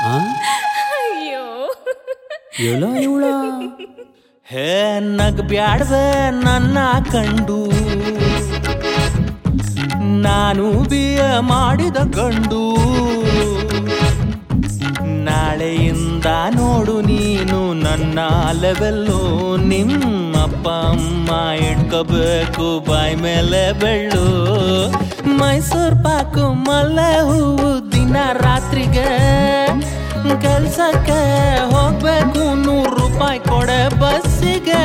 ಅಯ್ಯೋ ಎಳ ಇವಳ ಹೇ ನಗ್ ಬ್ಯಾಡ್ವೆ ನನ್ನ ಕಂಡು ನಾನು ಬಿಯ ಮಾಡಿದ ಗಂಡು ನಾಳೆಯಿಂದ ನೋಡು ನೀನು ನನ್ನ ಲೆವೆಲ್ಲು ನಿಮ್ಮಪ್ಪ ಅಮ್ಮ ಇಟ್ಕೋಬೇಕು ಬಾಯ್ ಮೇಲೆ ಬೆಳ್ಳು ಮೈಸೂರ್ ಪಾಕು ಮಲ್ಲೆ ಹೂವು ದಿನ ರಾತ್ರಿಗೆ ಕೆಲ್ಸಕ್ಕೆ ಹೋಗ್ಬೇಕು ನೂರು ರೂಪಾಯಿ ಕೊಡೆ ಬಸ್ಸಿಗೆ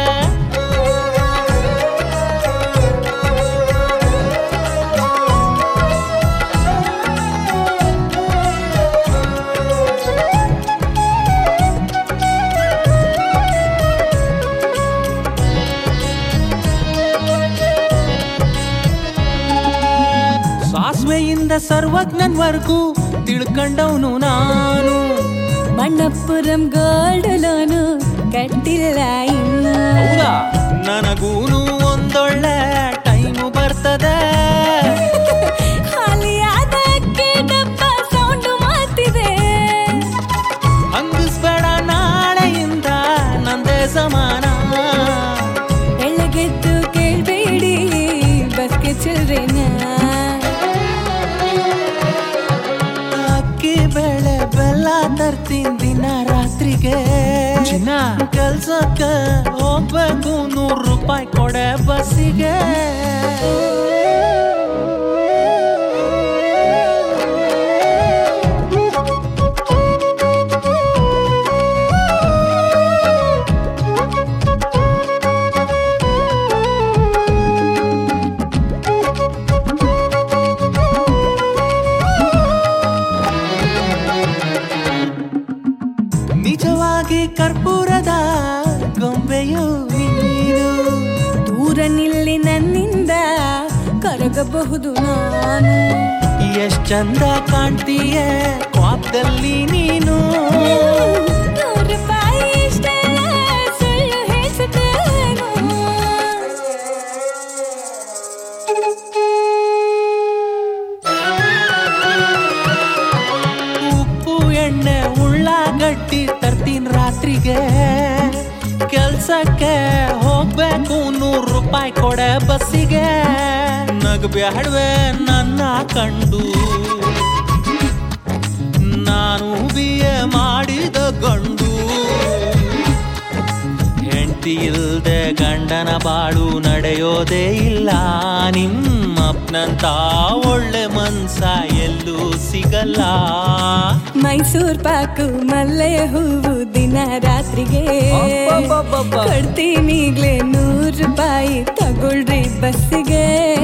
ಸಾಸ್ವೆಯಿಂದ ಸರ್ವಜ್ಞನ್ವರ್ಗೂ ತಿಳ್ಕೊಂಡವನು ನಾನು ಮಣ್ಣಪ್ಪುರಂ ಗೋಲ್ಡ್ ಲೋನು ಕಟ್ಟಿಲ್ಲ ಇನ್ನು ಹೌದಾ ನನಗೂನು ಒಂದೊಳ್ಳೆ ಟೈಮು ಬರ್ತದೆ ಖಾಲಿಯಾದ ಅಕ್ಕಿ ಡಬ್ಬ ಸೌಂಡು ಮಾಡ್ತಿದೆ ಹಂಗಿಸ್ಬೇಡ ನಾಳೆಯಿಂದ ನಂದೇ ಸಮಾನ ಬೆಳಗೆದ್ದು ಕೇಳ್ಬೇಡಿ ಬಸ್ಗೆ ಚಿಲ್ಡ್ರೇನ ಅಕ್ಕಿ ಬೇಳೆ ಬೆಲ್ಲ ತರ್ತೀನಿ ದಿನ ರಾತ್ರಿಗೆ ಚಿನ್ನ ಕೆಲ್ಸಕ್ಕೆ ಹೋಗ್ಬೇಕು ನೂರು ರೂಪಾಯಿ ಕೊಡೆ ಬಸ್ಸಿಗೆ ನಿಜವಾಗಿ ಕರ್ಪೂರದ ಗೊಂಬೆಯು ನೀನು ದೂರ ನಿಲ್ಲಿ ನನ್ನಿಂದ ಕರಗಬಹುದು ನಾನು ಎಷ್ಟ್ ಚಂದ ಕಾಣ್ತೀಯ ಕ್ವಾಪ್ದಲ್ಲಿ ನೀನು ನೂರು ರೂಪಾಯಿ ಇಷ್ಟೆಲ್ಲ ಸುಳ್ಳು ಹೇಳ್ಸುತ್ತೇನು ಉಪ್ಪು ಎಣ್ಣೆ ಉಳ್ಳಾಗಡ್ಡಿ ತರ್ತೀನಿ ರಾತ್ರಿಗೆ ಕೆಲ್ಸಕ್ಕೆ ಹೋಗ್ಬೇಕು ನೂರು ರೂಪಾಯಿ ಕೊಡೆ ಬಸ್ಸಿಗೆ ನಗ್ಬ್ಯಾಡ್ವೆ ನನ್ನ ಕಂಡು ನಾನು ಬಿಯ ಮಾಡಿದ ಗಂಡು ಹೆಂಡತಿ ಇಲ್ದೆ ಗಂಡನ ಬಾಳು ನಡೆಯೋದೇ ಇಲ್ಲ ನಿಮ್ಮಪ್ಪನಂತ ಒಳ್ಳೆ ಮನ್ಸ ಎಲ್ಲೂ ಸಿಗಲ್ಲ ಮೈಸೂರ್ ಪಾಕು ಮಲ್ಲೆಯ ಹೂವು ದಿನ ರಾತ್ರಿಗೆ ಅಬ್ಬಬ್ಬಬ್ಬಬ್ಬ. ಕೊಡ್ತೀನಿ ಈಗ್ಲೇ ನೂರು ರೂಪಾಯಿ ತಗೊಳ್ರಿ ಬಸ್ಸಿಗೆ